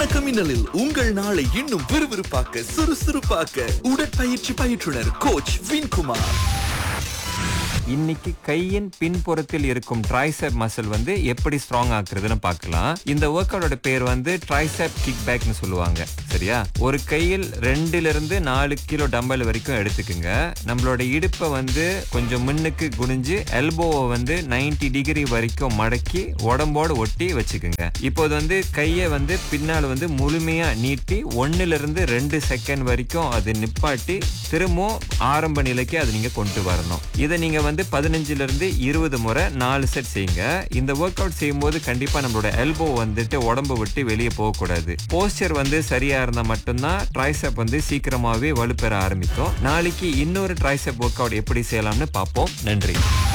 வணக்கம் மின்னலில் உங்கள் நாளை இன்னும் விறுவிறுப்பாக்க சுறுசுறுப்பாக்க உடற்பயிற்சி பயிற்றுனர் கோச் வின்குமார் இன்னைக்கு கையின் பின்புறத்தில் இருக்கும் ட்ரைசெப் மசில் வந்து எப்படி ஸ்ட்ராங் ஆக்குறதுன்னு பார்க்கலாம் இந்த ஒர்க் அவுட்டோட பேர் வந்து ட்ரைசெப் கிக் பேக்னு சொல்லுவாங்க சரியா ஒரு கையில் ரெண்டுல இருந்து நாலு கிலோ டம்பல் வரைக்கும் எடுத்துக்குங்க நம்மளோட இடுப்பை வந்து கொஞ்சம் முன்னுக்கு குனிஞ்சு எல்போவை வந்து 90 டிகிரி வரைக்கும் மடக்கி உடம்போடு ஒட்டி வச்சுக்குங்க இப்போது வந்து கையை வந்து பின்னால் வந்து முழுமையா நீட்டி ஒண்ணுல இருந்து ரெண்டு செகண்ட் வரைக்கும் அது நிப்பாட்டி திரும்பவும் ஆரம்ப நிலைக்கு அது நீங்க கொண்டு வரணும் இதை நீங்க வந்து பதினஞ்சுல இருந்து இருபது முறை நாலு செட் செய்யுங்க இந்த ஒர்க் அவுட் செய்யும்போது கண்டிப்பா நம்மளோட எல்போ வந்துட்டு உடம்பு விட்டு வெளியே போகக்கூடாது போஸ்டர் வந்து சரியா இருந்தா மட்டும்தான் ட்ரைசெப் வந்து சீக்கிரமாவே வலுப்பெற ஆரம்பிக்கும் நாளைக்கு இன்னொரு ட்ரைசெப் ஒர்க் அவுட் எப்படி செய்யலாம்னு பார்ப்போம் நன்றி